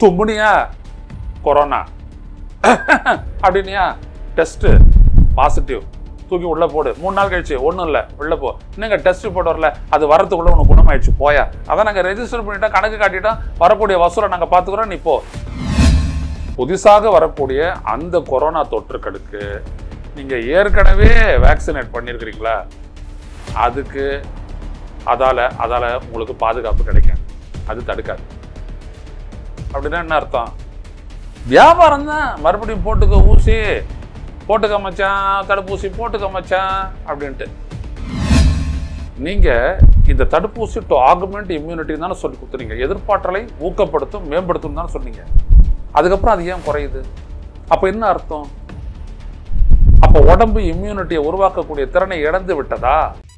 தும்முனியா corona அப்படின்னியா test positive தூக்கி உள்ள போடு மூணு நாள் கழிச்சு ஒன்றும் இல்லை உள்ள போ இன்னுங்க டெஸ்ட் போட்டு வரல அது வரதுக்குள்ள உனக்கு குணமாயிடுச்சு போயா அதான் நாங்கள் ரெஜிஸ்டர் பண்ணிட்டோம் கணக்கு காட்டிட்டோம் வரக்கூடிய வசூலை நாங்கள் பார்த்துக்குறோம் நீ போ புதுசாக வரக்கூடிய அந்த கொரோனா தொற்றுக்களுக்கு நீங்கள் ஏற்கனவே வேக்சினேட் பண்ணியிருக்கிறீங்களா அதுக்கு அதால் அதால் உங்களுக்கு பாதுகாப்பு கிடைக்கும் அது தடுக்காது அப்படின்னா என்ன அர்த்தம் வியாபாரம் தான் மறுபடியும் போட்டுக்க ஊசி போட்டுக்க மச்சான் தடுப்பூசி போட்டுக்க மச்சான் அப்படின்ட்டு நீங்க இந்த தடுப்பூசி டு ஆகுமெண்ட் இம்யூனிட்டி தானே சொல்லி கொடுத்துறீங்க எதிர்ப்பாற்றலை ஊக்கப்படுத்தும் மேம்படுத்தும் தானே சொன்னீங்க அதுக்கப்புறம் அது ஏன் குறையுது அப்ப என்ன அர்த்தம் அப்ப உடம்பு இம்யூனிட்டியை உருவாக்கக்கூடிய திறனை இழந்து விட்டதா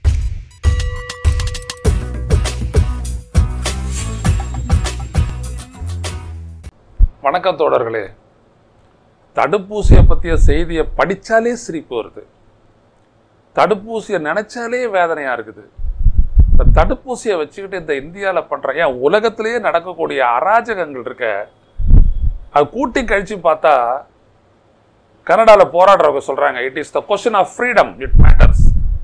வணக்கம் தோழர்களே தடுப்பூசியை பற்றிய செய்தியை படித்தாலே சிரிப்பு வருது தடுப்பூசியை நினைச்சாலே வேதனையா இருக்குது இந்த தடுப்பூசியை வச்சுக்கிட்டு இந்த இந்தியாவில் பண்ற ஏன் உலகத்திலேயே நடக்கக்கூடிய அராஜகங்கள் இருக்க அது கூட்டி கழிச்சு பார்த்தா கனடாவில் போராடுறவங்க சொல்றாங்க it is the question of freedom it matters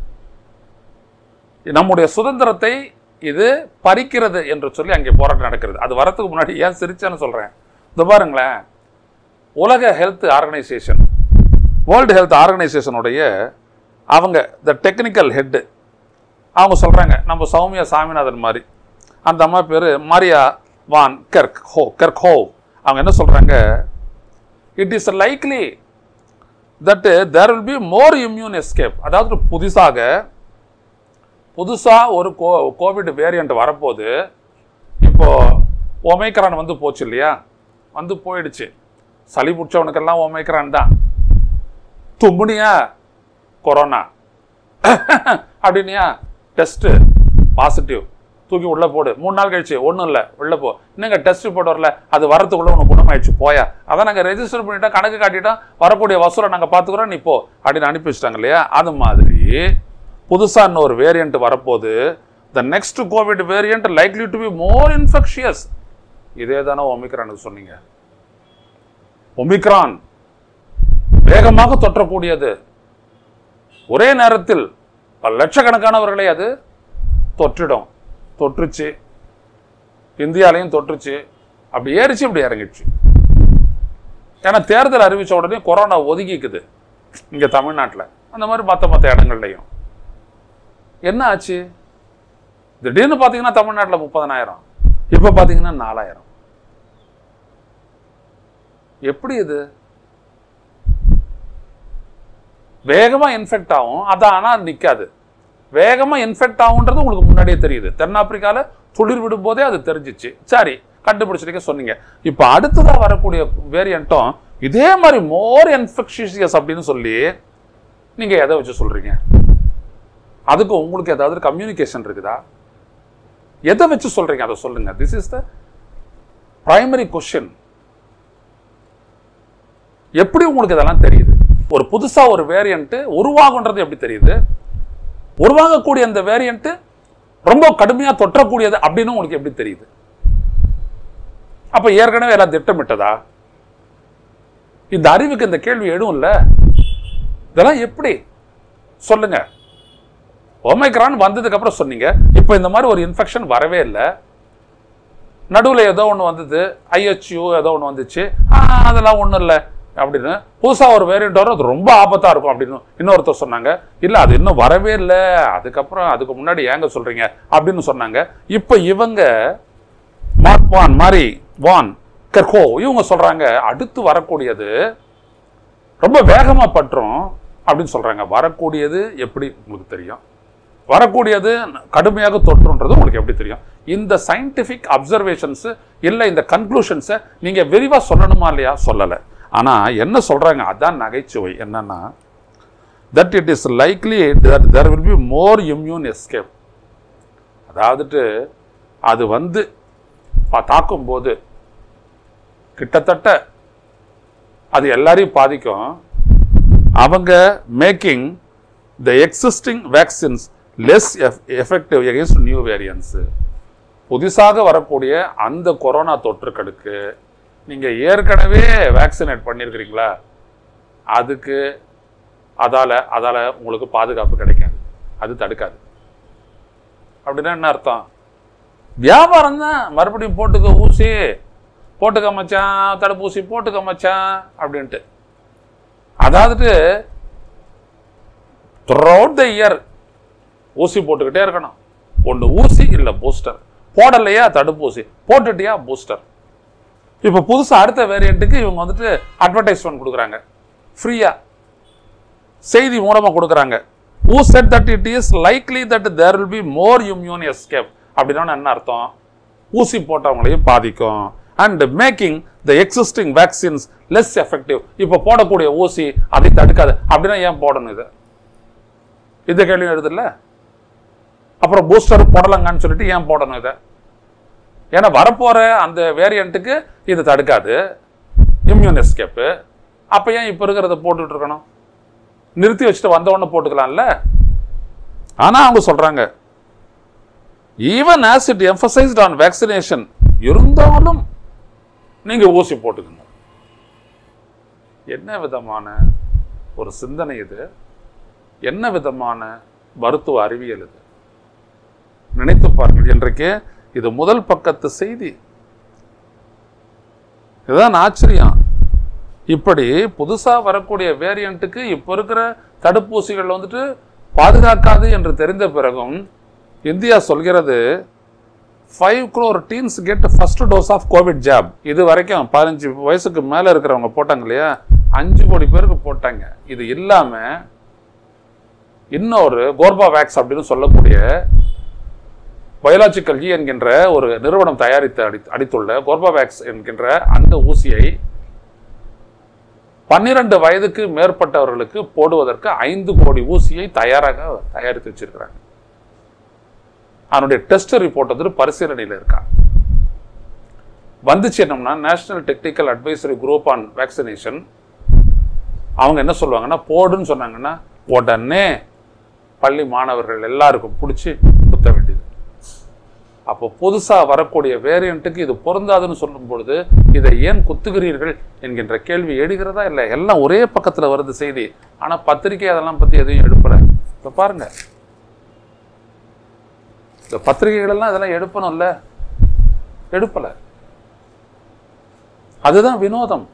நம்முடைய சுதந்திரத்தை இது பறிக்கிறது என்று சொல்லி அங்கே போராட்டம் நடக்கிறது அது வரதுக்கு முன்னாடி ஏன் சிரிச்சேன்னு சொல்றேன் இந்த பாருங்களேன் உலக ஹெல்த் ஆர்கனைசேஷன் வேர்ல்டு ஹெல்த் ஆர்கனைசேஷனுடைய அவங்க த டெக்னிக்கல் ஹெட்டு அவங்க சொல்கிறாங்க நம்ம சௌமியா சாமிநாதன் மாதிரி அந்த அம்மா பேர் மாரியா வான் கெர்க் ஹோ கெர்க் ஹோ அவங்க என்ன சொல்கிறாங்க it is likely that there will be more immune escape அதாவது புதுசாக புதுசாக ஒரு கோ கோவிட் வேரியண்ட் வரப்போது இப்போ ஒமைக்ரான் வந்து போச்சு இல்லையா வந்து போயிடுச்சு சளி பிடிச்சவனுக்கெல்லாம் ஒமைக்ரான் தான் தும்முனியா கொரோனா அப்படின்னியா டெஸ்ட்டு பாசிட்டிவ் தூக்கி உள்ள போடு மூணு நாள் கழிச்சு ஒன்றும் இல்லை உள்ள போ இன்னுங்க டெஸ்ட் போட்டு வரல அது வரதுக்குள்ள உனக்கு குணமாயிடுச்சு போயா அதான் நாங்கள் ரெஜிஸ்டர் பண்ணிட்டோம் கணக்கு காட்டிட்டோம் வரக்கூடிய வசூலை நாங்கள் பார்த்துக்குறோம் நீ போ அப்படின்னு அனுப்பி வச்சிட்டாங்க இல்லையா அது மாதிரி புதுசாக இன்னொரு வேரியண்ட் வரப்போது the next covid variant likely to be more infectious இதே தானே ஒமிக்ரானுக்கு சொன்னீங்க ஒமிக்ரான் வேகமாக தொற்றக்கூடியது ஒரே நேரத்தில் பல லட்சக்கணக்கானவர்களை அது தொற்றிடும் தொற்றுச்சு இந்தியாலையும் தொற்றுச்சு அப்படி ஏறிச்சு இப்படி இறங்கிடுச்சு ஏன்னா தேர்தல் அறிவிச்ச உடனே கொரோனா ஒதுங்கிக்குது இங்க தமிழ்நாட்டில் அந்த மாதிரி மற்ற மற்ற இடங்கள்லையும் என்ன ஆச்சு திடீர்னு பார்த்தீங்கன்னா தமிழ்நாட்டில் முப்பதனாயிரம் இப்போ பார்த்தீங்கன்னா நாலாயிரம் எப்படி இது வேகமா இன்ஃபெக்ட் ஆகும் அது ஆனால் நிற்காது வேகமா இன்ஃபெக்ட் ஆகுன்றது உங்களுக்கு முன்னாடியே தெரியுது தென்னாப்பிரிக்கால துளிர் விடும் போதே அது தெரிஞ்சிச்சு சரி கண்டுபிடிச்சிருக்க சொன்னீங்க இப்போ அடுத்ததா வரக்கூடிய வேரியண்ட்டும் இதே மாதிரி மோர் இன்ஃபெக்ஷியஸ் அப்படின்னு சொல்லி நீங்க எதை வச்சு சொல்றீங்க அதுக்கு உங்களுக்கு ஏதாவது கம்யூனிகேஷன் இருக்குதா எதை வச்சு சொல்றீங்க அதை சொல்லுங்க this is the primary question எப்படி உங்களுக்கு இதெல்லாம் தெரியுது ஒரு புதுசா ஒரு வேரியண்ட் உருவாகுன்றது எப்படி தெரியுது உருவாகக்கூடிய அந்த வேரியண்ட் ரொம்ப கடுமையா தொற்றக்கூடியது அப்படின்னு உங்களுக்கு எப்படி தெரியுது அப்ப ஏற்கனவே எல்லாம் திட்டமிட்டதா இந்த அறிவுக்கு இந்த கேள்வி எழும் இல்ல இதெல்லாம் எப்படி சொல்லுங்க ஒமைக்ரான் வந்ததுக்கு அப்புறம் சொன்னீங்க இப்போ இந்த மாதிரி ஒரு இன்ஃபெக்ஷன் வரவே இல்லை நடுவில் ஏதோ ஒன்று வந்தது ஐஹெச்யூ ஏதோ ஒன்று வந்துச்சு ஆ, அதெல்லாம் ஒன்றும் இல்லை அப்படின்னு புதுசாக ஒரு வேரியண்ட் வரும் அது ரொம்ப ஆபத்தாக இருக்கும் அப்படின்னு இன்னொருத்தர் சொன்னாங்க இல்லை அது இன்னும் வரவே இல்லை அதுக்கப்புறம் அதுக்கு முன்னாடி ஏங்க சொல்கிறீங்க அப்படின்னு சொன்னாங்க இப்போ இவங்க மார்க் வான் மாரி வான் கெர்கோ இவங்க சொல்கிறாங்க அடுத்து வரக்கூடியது ரொம்ப வேகமாக பற்றும் அப்படின்னு சொல்கிறாங்க வரக்கூடியது எப்படி உங்களுக்கு தெரியும் வரக்கூடியது கடுமையாக தொற்றுன்றது உங்களுக்கு எப்படி தெரியும் இந்த சயின்டிஃபிக் அப்சர்வேஷன்ஸ் இல்லை இந்த கன்க்ளூஷன்ஸை நீங்கள் விரிவாக சொல்லணுமா இல்லையா சொல்லலை ஆனால் என்ன சொல்கிறாங்க அதான் நகைச்சுவை என்னன்னா that it is likely that there will be more immune escape அதாவதுட்டு அது வந்து பா- தாக்கும்போது கிட்டத்தட்ட அது எல்லாரையும் பாதிக்கும் அவங்க making the existing vaccines less effective against new variants புதுசாக வரக்கூடிய அந்த கொரோனா தொற்றுக்களுக்கு நீங்க ஏற்கனவே வேக்சினேட் பண்ணியிருக்கிறீங்களா அதுக்கு அதால அதால உங்களுக்கு பாதுகாப்பு கிடைக்காது அது தடுக்காது அப்படின்னா என்ன அர்த்தம் வியாபாரம் தான் மறுபடியும் போட்டுக்க ஊசி போட்டுக்க மச்சான் தடுப்பூசி போட்டுக்க மச்சான் அப்படின்ட்டு அதாவது த்ரூஅவுட் த இயர் ஊசி போட்டுக்கிட்டே இருக்கணும் ஒன்று ஊசி இல்லை பூஸ்டர் போடலையா தடுப்பூசி போட்டுட்டியா பூஸ்டர் இப்போ புதுசாக அடுத்த வேரியண்ட்டுக்கு இவங்க வந்துட்டு அட்வர்டைஸ்மெண்ட் கொடுக்குறாங்க ஃப்ரீயாக செய்தி மூலமாக கொடுக்குறாங்க ஊ said that it is likely that there will be more immune escape அப்படின்னா என்ன அர்த்தம் ஊசி போட்டவங்களையும் பாதிக்கும் and making the existing vaccines less effective இப்போ போடக்கூடிய ஊசி அதை தடுக்காது அப்படின்னா ஏன் போடணும் இதை இந்த கேள்வி எழுதுல அப்புறம் பூஸ்டர் போடலங்கன்னு சொல்லிட்டு ஏன் போடணும் இதை ஏன்னா வரப்போற அந்த வேரியண்ட்டுக்கு இது தடுக்காது இம்யூன் எஸ்கேப்பு அப்போ ஏன் இப்போ இருக்கிறத போட்டுட்டு இருக்கணும் நிறுத்தி வச்சுட்டு வந்த உடனே போட்டுக்கலாம்ல ஆனா அவங்க சொல்றாங்க even as it emphasised on vaccination இருந்தாலும் நீங்க ஊசி போட்டுக்கணும் என்ன விதமான ஒரு சிந்தனை இது என்ன விதமான மருத்துவ அறிவியல் இது நினைத்து பாருங்கள் இன்றைக்கு இது முதல் பக்கத்து செய்தி இதுதான் ஆச்சரியம் இப்படி புதுசா வரக்கூடிய வேரியண்ட்டுக்கு இப்போ இருக்கிற தடுப்பூசிகள் வந்துட்டு பாதுகாக்காது என்று தெரிந்த பிறகும் இந்தியா சொல்கிறது five crore teens get first dose of covid jab இது வரைக்கும் பதினஞ்சு வயசுக்கு மேலே இருக்கிறவங்க போட்டாங்க இல்லையா அஞ்சு கோடி பேருக்கு போட்டாங்க இது இல்லாம இன்னொரு கோர்பாவேக்ஸ் அப்படின்னு சொல்லக்கூடிய பயாலஜிக்கல் இ என்கின்ற ஒரு நிறுவனம் தயாரித்து அடி அடித்துள்ள கோர்பாவேக்ஸ் என்கின்ற அந்த ஊசியை பன்னிரண்டு வயதுக்கு மேற்பட்டவர்களுக்கு போடுவதற்கு ஐந்து கோடி ஊசியை தயாராக தயாரித்து வச்சிருக்கிறாங்க அதனுடைய டெஸ்ட் ரிப்போர்ட் வந்து பரிசீலனையில் இருக்கா வந்துச்சு என்னம்னா national technical advisory group on vaccination அவங்க என்ன சொல்லுவாங்கன்னா போடுன்னு சொன்னாங்கன்னா உடனே பள்ளி மாணவர்கள் எல்லாருக்கும் பிடிச்சி குத்த வேண்டியது அப்போ புதுசா வரக்கூடிய வேரியண்ட்டுக்கு இது பொருந்தாதுன்னு சொல்லும் பொழுது இதை ஏன் குத்துகிறீர்கள் என்கின்ற கேள்வி எழுகிறதா இல்லை எல்லாம் ஒரே பக்கத்துல வருது செய்தி ஆனா பத்திரிகை அதெல்லாம் பத்தி எதையும் எடுப்பல இப்ப பாருங்க இந்த பத்திரிகைகள் எல்லாம் இதெல்லாம் எடுப்பணும்ல எடுப்பல அதுதான் வினோதம்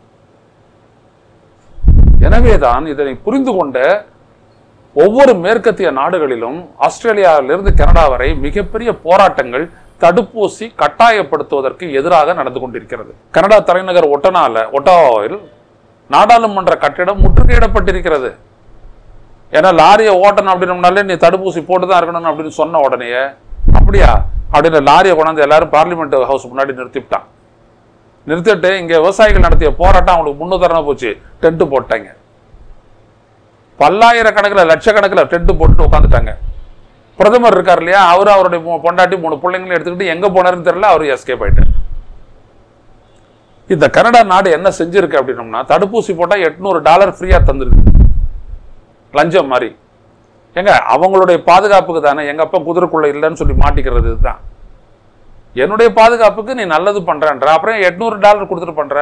எனவேதான் இதனை புரிந்து கொண்ட ஒவ்வொரு மேற்கத்திய நாடுகளிலும் ஆஸ்திரேலியாவிலிருந்து கனடா வரை மிகப்பெரிய போராட்டங்கள் தடுப்பூசி கட்டாயப்படுத்துவதற்கு எதிராக நடந்து கொண்டிருக்கிறது கனடா தலைநகர் ஒட்டனால ஒட்டாவாவில் நாடாளுமன்ற கட்டிடம் முற்றுகையிடப்பட்டிருக்கிறது ஏன்னா லாரியை ஓட்டணும் அப்படின்னம்னாலே நீ தடுப்பூசி போட்டு தான் இருக்கணும் அப்படின்னு சொன்ன உடனே அப்படியா அப்படின்னு லாரியை கொண்டாந்து எல்லாரும் பார்லிமெண்ட் ஹவுஸ் முன்னாடி நிறுத்திவிட்டான் நிறுத்திட்டு இங்க விவசாயிகள் நடத்திய போராட்டம் அவங்களுக்கு முன்னுதாரணமா போச்சு டென்ட் போட்டாங்க பல்லாயிரக்கணக்கில் லட்சக்கணக்கில் டென்ட் போட்டுட்டு உட்காந்துட்டாங்க பிரதமர் இருக்கார் இல்லையா அவரு அவருடைய மூ- பொண்டாட்டி மூணு பிள்ளைங்களும் எடுத்துக்கிட்டு எங்க போனாருன்னு தெரியல அவர் எஸ்கேப் ஆயிட்டார் இந்த கனடா நாடு என்ன செஞ்சிருக்கு அப்படின்னம்னா தடுப்பூசி போட்டா எட்நூறு டாலர் ஃப்ரீயா தந்துருக்கு லஞ்சம் மாதிரி ஏங்க அவங்களுடைய பாதுகாப்புக்கு தானே எங்க அப்பா குதிரைக்குள்ள இல்லைன்னு சொல்லி மாட்டிக்கிறது இதுதான் என்னுடைய பாதுகாப்புக்கு நீ நல்லது பண்றேன்ற அப்புறம் எட்நூறு டாலர் கொடுத்துட்டு பண்ற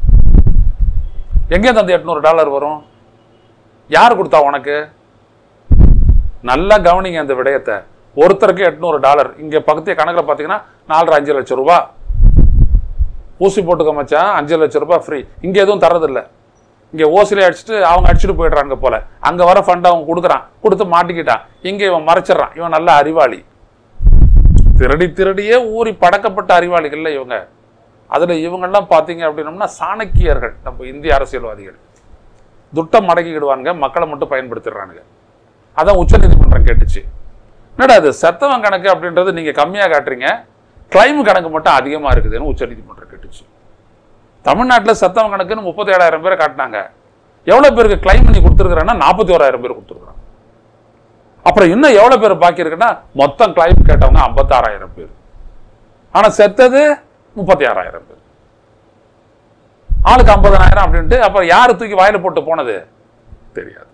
எங்கே அந்த எட்நூறு டாலர் வரும் யார் கொடுத்தா உனக்கு நல்லா கவனிங்க அந்த விடயத்தை ஒருத்தருக்கு எட்நூறு டாலர் இங்க பக்கத்திய கணக்குல பாத்தீங்கன்னா நாலரை அஞ்சு லட்சம் ரூபாய் ஊசி போட்டுக்க மச்சான் அஞ்சு லட்சம் ரூபாய் ஃப்ரீ இங்க எதுவும் தரதில்ல இங்க ஓசில அடிச்சுட்டு அவங்க அடிச்சுட்டு போயிடுறாங்க போல அங்க வர ஃபண்ட் அவங்க கொடுக்குறான் கொடுத்து மாட்டிக்கிட்டான் இங்க இவன் மறைச்சிடுறான் இவன் நல்ல அறிவாளி திருடி திருடியே ஊறி படக்கப்பட்ட அறிவாளிகள்ல இவங்க அதுல இவங்கெல்லாம் பாத்தீங்க அப்படின்னம்னா சாணக்கியர்கள் நம்ம இந்திய அரசியல்வாதிகள் துட்டம் மடக்கிக்கிடுவானுங்க மக்களை மட்டும் பயன்படுத்திடுறானுங்க அதான் உச்சநீதிமன்றம் கேட்டுச்சு என்னடா அது செத்தவன் கணக்கு அப்படின்றது நீங்க கம்மியா காட்டுறீங்க கிளைம் கணக்கு மட்டும் அதிகமா இருக்குதுன்னு உச்சநீதிமன்றம் கேட்டுச்சு தமிழ்நாட்டுல செத்தவன் கணக்குன்னு முப்பத்தி ஏழாயிரம் பேரை காட்டினாங்க எவ்வளவு பேருக்கு கிளைம் பண்ணி கொடுத்துருக்குறாங்கன்னா நாற்பத்தி ஓராயிரம் பேர் கொடுத்துருக்குறாங்க அப்புறம் இன்னும் எவ்வளவு பேர் பாக்கி இருக்குன்னா மொத்தம் கிளைம் கேட்டவங்க ஐம்பத்தாறாயிரம் பேர் ஆனா செத்தது முப்பத்தி ஆறாயிரம் பேர் ஆளுக்கு ஐம்பதனாயிரம் அப்படின்ட்டு அப்புறம் யாரு தூக்கி வாயில போட்டு போனது தெரியாது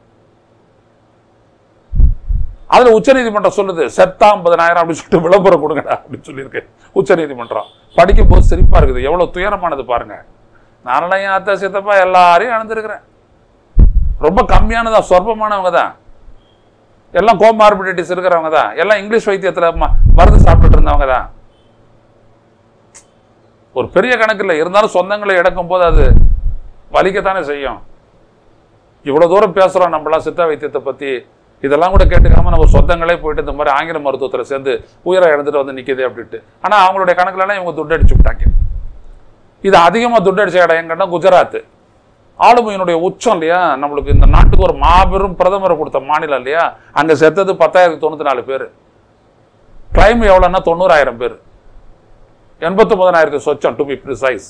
அதுல உச்சநீதிமன்றம் சொல்லுது செத்தா ஐம்பதனாயிரம் அப்படின்னு சொல்லிட்டு விளம்பரம் கொடுங்கடா அப்படின்னு சொல்லியிருக்கு உச்சநீதிமன்றம் படிக்கும் போது சிரிப்பா இருக்குது எவ்வளவு துயரமானது பாருங்க நானெல்லாம் என் அத்தை சித்தப்பா எல்லாரையும் இழந்திருக்கிறேன் ரொம்ப கம்மியானதான் சொற்பமானவங்க தான் எல்லாம் கோமார்பிடிட்டிஸ் இருக்கிறவங்க தான் எல்லாம் இங்கிலீஷ் வைத்தியத்தில் ம- மருந்து சாப்பிட்டுட்டு இருந்தவங்க தான் ஒரு பெரிய கணக்கு இல்லை இருந்தாலும் சொந்தங்களை இழக்கும் போது அது வலிக்கத்தானே செய்யும் இவ்வளவு தூரம் பேசுறோம் நம்மளாம் சித்த வைத்தியத்தை பத்தி இதெல்லாம் கூட கேட்டுக்காம நம்ம சொந்தங்களே போயிட்டு இந்த மாதிரி ஆங்கில மருத்துவத்துல சேர்ந்து உயிரை இழந்துட்டு வந்து நிக்குது அப்படின்ட்டு ஆனா அவங்களுடைய கணக்குல எல்லாம் இவங்க துட்டு அடிச்சு விட்டாங்க இது அதிகமா துட்டு அடிச்ச இடம் எங்கன்னா குஜராத் ஆளுமையினுடைய உச்சம் இல்லையா நம்மளுக்கு இந்த நாட்டுக்கு ஒரு மாபெரும் பிரதமரை கொடுத்த மாநிலம் இல்லையா அங்க செத்தது பத்தாயிரத்தி தொண்ணூத்தி நாலு பேர் கிளைம் எவ்வளோன்னா தொண்ணூறாயிரம் பேர் எண்பத்தொன்பதாயிரத்தி சொச்சம் டு பி ப்ரிசைஸ்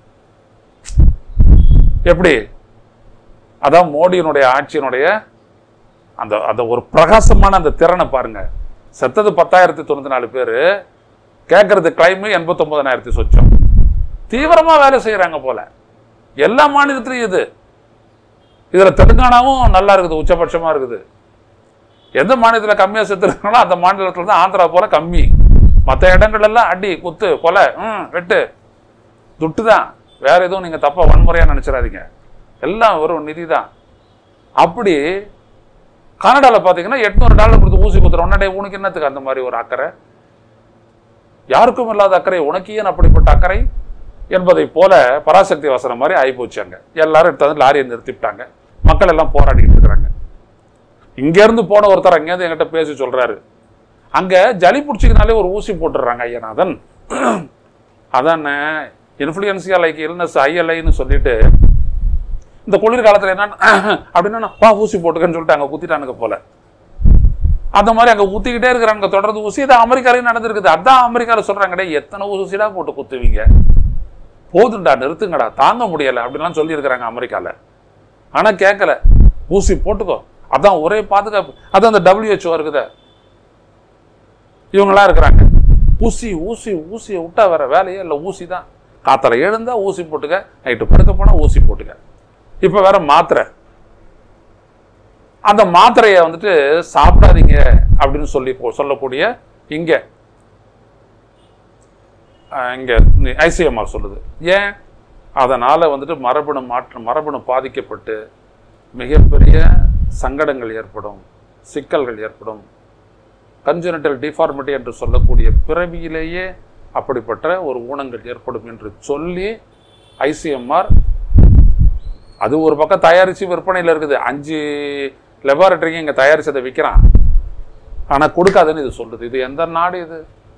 எப்படி அதான் மோடியினுடைய ஆட்சியினுடைய அந்த அந்த ஒரு பிரகாசமான அந்த திறனை பாருங்க செத்தது பத்தாயிரத்தி தொண்ணூத்தி நாலு பேர் கேட்கறது கிளைமு எண்பத்தொன்பதாயிரத்தி சொச்சம் தீவிரமா வேலை செய்யறாங்க போல எல்லா மாநிலத்திலையும் இது இதுல தெலுங்கானாவும் நல்லா இருக்குது உச்சபட்சமா இருக்குது எந்த மாநிலத்துல கம்மியா செத்துருக்காங்களோ அந்த மாநிலத்துல தான் ஆந்திரா போல கம்மி மற்ற இடங்கள் எல்லாம் அடி குத்து கொலை ம் வெட்டு துட்டு தான் வேற எதுவும் நீங்க தப்பா வன்முறையா நினைச்சிடாதீங்க எல்லாம் வெறும் நிதி தான் அப்படி கனடால பாத்தீங்கன்னா எட்நூறு டாலர் கொடுத்து ஊசி குத்துற உடனே உனக்கு என்னத்துக்கு அந்த மாதிரி ஒரு அக்கறை யாருக்கும் இல்லாத அக்கறை உனக்கு ஏன் அப்படிப்பட்ட அக்கறை என்பதை போல பராசக்தி வசனம் மாதிரி ஆயிப்போச்சு அங்க எல்லாரும் எடுத்து லாரியை நிறுத்திவிட்டாங்க மக்கள் எல்லாம் போராடிட்டு இருக்கிறாங்க இங்க இருந்து போன ஒருத்தர் அங்கேருந்து என்கிட்ட பேசி சொல்றாரு அங்க ஜலி பிடிச்சிக்கினாலே ஒரு ஊசி போட்டுடுறாங்க ஐயநாதன் அதான் இன்ஃப்ளூயன்சியா லைக் இல்னஸ் ஐஎல்ஐன்னு சொல்லிட்டு இந்த குளிர்காலத்துல என்ன அப்படின்னா வா ஊசி போட்டுக்கன்னு சொல்லிட்டு அங்க குத்திட்டானுங்க போல அந்த மாதிரி அங்க குத்திக்கிட்டே இருக்கிறாங்க தொடர்ந்து ஊசி இது அமெரிக்காலையும் நடந்திருக்குது அதான் அமெரிக்கால சொல்றாங்க டேய் எத்தனை ஊசிடா போட்டு குத்துவீங்க போதுண்டா நிறுத்துங்கடா தாங்க முடியல அப்படின்லாம் சொல்லியிருக்கிறாங்க அமெரிக்கால ஆனா கேட்கல ஊசி போட்டுக்கோ அதான் ஒரே பாதுகாப்பு அதான் அந்த டபிள்யூஹெச்ஓ இருக்குதே இவங்களாம் இருக்கிறாங்க ஊசி ஊசி ஊசியை விட்டா வேற வேலையே இல்லை ஊசி தான் காத்தால எழுந்தா ஊசி போட்டுக்க நைட்டு படுக்க போனா ஊசி போட்டுக்க இப்ப வேற மாத்திரை அந்த மாத்திரையை வந்துட்டு சாப்பிடாதீங்க அப்படின்னு சொல்லி போ- சொல்லக்கூடிய இங்க அஹ், இங்க ஐசிஎம்ஆர் சொல்லுது ஏன் அதனால வந்துட்டு மரபணு மாற்றம் மரபணு பாதிக்கப்பட்டு மிகப்பெரிய சங்கடங்கள் ஏற்படும் சிக்கல்கள் ஏற்படும் கன்ஜெனிட்டல் டிஃபார்மிட்டி என்று சொல்லக்கூடிய பிறவியிலேயே அப்படிப்பட்ட ஒரு ஊனங்கள் ஏற்படும் என்று சொல்லி ஐசிஎம்ஆர் அது ஒரு பக்கம் தயாரித்து விற்பனையில் இருக்குது அஞ்சு லெபார்டரிக்கு இங்கே தயாரித்து அதை விற்கிறான் ஆனால் கொடுக்காதுன்னு இது சொல்லுது இது எந்த நாடு இது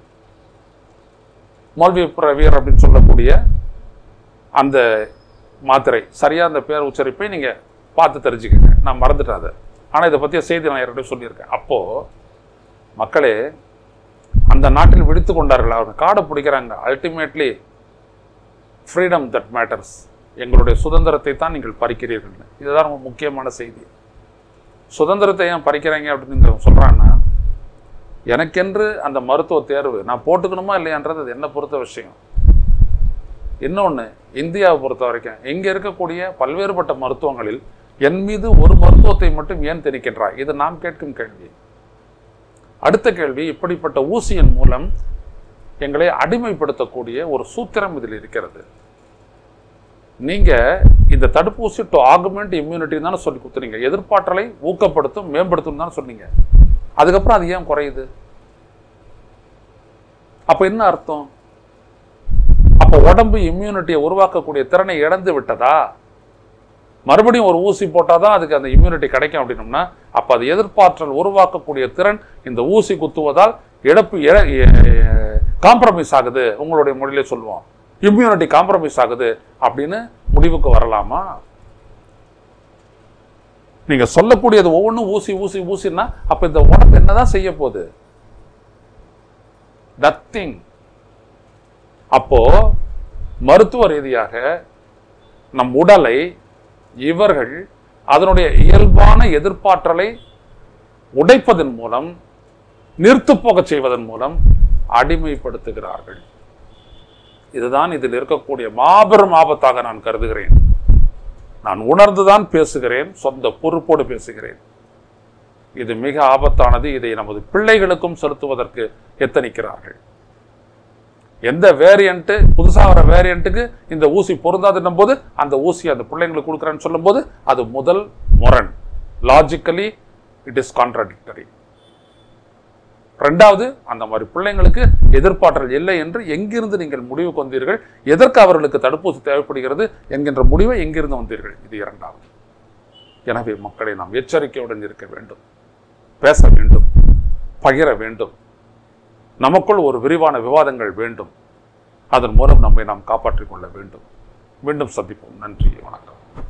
மௌல்வி பிரவீர் அப்படின்னு சொல்லக்கூடிய அந்த மாத்திரை சரியா அந்த பேர் உச்சரிப்பை நீங்க பார்த்து தெரிஞ்சுக்கங்க நான் மறந்துட்டேன் அதை ஆனா இதை பத்திய செய்தி நான் ஏற்கனவே சொல்லியிருக்கேன் அப்போ மக்களே அந்த நாட்டில் விடுத்து கொண்டார்கள் அவங்க காடை பிடிக்கிறாங்க அல்டிமேட்லி ஃப்ரீடம் தட் மேட்டர்ஸ் எங்களுடைய சுதந்திரத்தை தான் நீங்கள் பறிக்கிறீர்கள் இதுதான் ரொம்ப முக்கியமான செய்தி சுதந்திரத்தை ஏன் பறிக்கிறீங்க அப்படின்னு இங்க சொல்றான்னா எனக்கென்று அந்த மருத்துவ தேர்வு நான் போட்டுக்கணுமா இல்லையான்றது அது என்ன பொறுத்த விஷயம் இன்னொன்று இந்தியாவை பொறுத்த வரைக்கும் இங்கே இருக்கக்கூடிய பல்வேறுபட்ட மருத்துவங்களில் என் மீது ஒரு மருத்துவத்தை மட்டும் ஏன் திணிக்கின்றாய் இது நாம் கேட்கும் கேள்வி அடுத்த கேள்வி இப்படிப்பட்ட ஊசியின் மூலம் எங்களை அடிமைப்படுத்தக்கூடிய ஒரு சூத்திரம் இதில் இருக்கிறது நீங்க இந்த தடுப்பூசி டு ஆகுமெண்ட் இம்யூனிட்டி தானே சொல்லி கொடுத்துறீங்க எதிர்ப்பாற்றலை ஊக்கப்படுத்தும் மேம்படுத்தும் தானே சொன்னீங்க அதுக்கப்புறம் அது ஏன் குறையுது அப்ப என்ன அர்த்தம் அப்ப உடம்பு இம்யூனிட்டியை உருவாக்கக்கூடிய திறனை இழந்து விட்டதா மறுபடியும் ஒரு ஊசி போட்டாதான் அதுக்கு அந்த இம்யூனிட்டி கிடைக்கும் அப்படின்னோம்னா அப்ப அது எதிர்ப்பாற்றல் உருவாக்கக்கூடிய திறன் இந்த ஊசி குத்துவதால் இழப்பு காம்ப்ரமைஸ் ஆகுது உங்களுடைய மொழியிலே சொல்லுவோம் இம்யூனிட்டி காம்ப்ரமைஸ் ஆகுது அப்படின்னு முடிவுக்கு வரலாமா நீங்க சொல்லக்கூடியது ஒவ்வொன்றும் ஊசி ஊசி ஊசின்னா அப்ப இந்த உடம்பு என்னதான் செய்ய போகுது நத்திங் அப்போ மருத்துவ ரீதியாக நம் உடலை இவர்கள் அதனுடைய இயல்பான எதிர்ப்பாற்றலை உடைப்பதன் மூலம் நிறுத்து போகச் செய்வதன் மூலம் அடிமைப்படுத்துகிறார்கள் இதுதான் இதில் இருக்கக்கூடிய மாபெரும் ஆபத்தாக நான் கருதுகிறேன் நான் உணர்ந்துதான் பேசுகிறேன் சொந்த பொறுப்போடு பேசுகிறேன் இது மிக ஆபத்தானது இதை நமது பிள்ளைகளுக்கும் செலுத்துவதற்கு எத்தனிக்கிறார்கள் எந்த வேரியண்ட்டு புதுசாக வர வேரியண்ட்டுக்கு இந்த ஊசி பொருந்தாதுன்னும் போது அந்த ஊசி அந்த பிள்ளைங்களுக்கு கொடுக்குறேன்னு சொல்லும்போது அது முதல் முரண் லாஜிக்கலி இட் இஸ் கான்ட்ரடிக்டரி ரெண்டாவது அந்த மாதிரி பிள்ளைங்களுக்கு எதிர்ப்பாற்றல் இல்லை என்று எங்கிருந்து நீங்கள் முடிவுக்கு வந்தீர்கள் எதற்கு அவர்களுக்கு தடுப்பூசி தேவைப்படுகிறது என்கின்ற முடிவை எங்கிருந்து வந்தீர்கள் இது இரண்டாவது எனவே மக்களை நாம் எச்சரிக்கையுடன் இருக்க வேண்டும் பேச வேண்டும் பகிர வேண்டும் நமக்குள் ஒரு விரிவான விவாதங்கள் வேண்டும் அதன் மூலம் நம்மை நாம் காப்பாற்றிக் கொள்ள வேண்டும் மீண்டும் சந்திப்போம் நன்றி வணக்கம்